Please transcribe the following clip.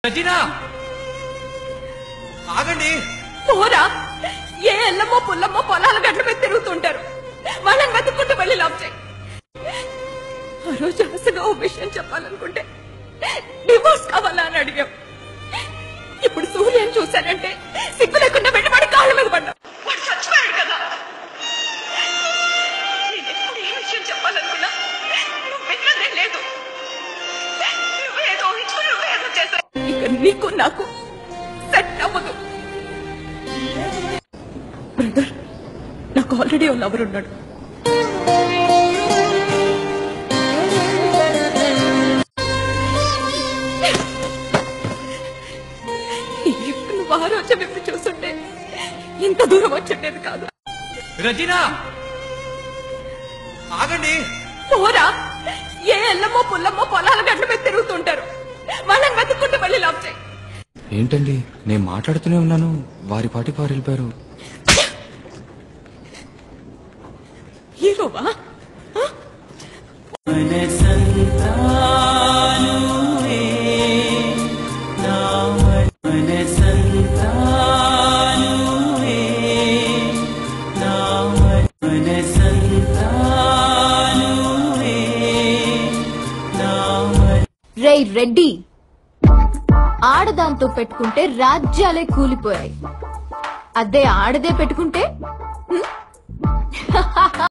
రజీనా ఆగండి పోరా ఏ ఎల్లమ్మో పుల్లమ్మో పొలాల గట్ల మీద తిరుగుతుంటారు వాళ్ళని వెతుక్కుంటూ వెళ్ళి లవ్ చేయి ఆ రోజు అసలు ఓ విషయం చెప్పాలనుకుంటే డివోర్స్ కావాలా అని అడిగాం ఇప్పుడు సూర్యని చూశానంటే సిగ్గు లేకుండా వెంటబడి కాళ్ళ మీద పడ్డా వాడు చచ్చిపోయాడు కదా నేను ఎప్పుడు ఏ విషయం చెప్పాలనుకున్నా నువ్వు విన్నదే లేదు నువ్వేదో ఊహించుకుని నువ్వేదో చేశావు ఇక నీకు నాకు సెట్ అవ్వదు బ్రదర్ నాకు ఆల్రెడీ ఓ లవర్ ఉన్నాడు ఇప్పుడు నువ్వు ఆ రోజు వైపు చూస్తుంటే ఇంత దూరం వచ్చేది కాదు రజీనా ఆగండి పోరా ఏ ఎల్లమ్మో పుల్లమ్మో పొలాల గట్ల మీద తిరుగుతుంటారు వాళ్ళని వెతుక్కుంటూ వెళ్ళి లవ్ చేయి ఏంటండి నేను మాట్లాడుతూనే ఉన్నాను వారి పాటి వారు వెళ్ళిపోయారు హీరోవా రేయ్ రెడ్డి ఆడదాంతో పెట్టుకుంటే రాజ్యాలే కూలిపోయాయి అదే ఆడదే పెట్టుకుంటే హ్మ్?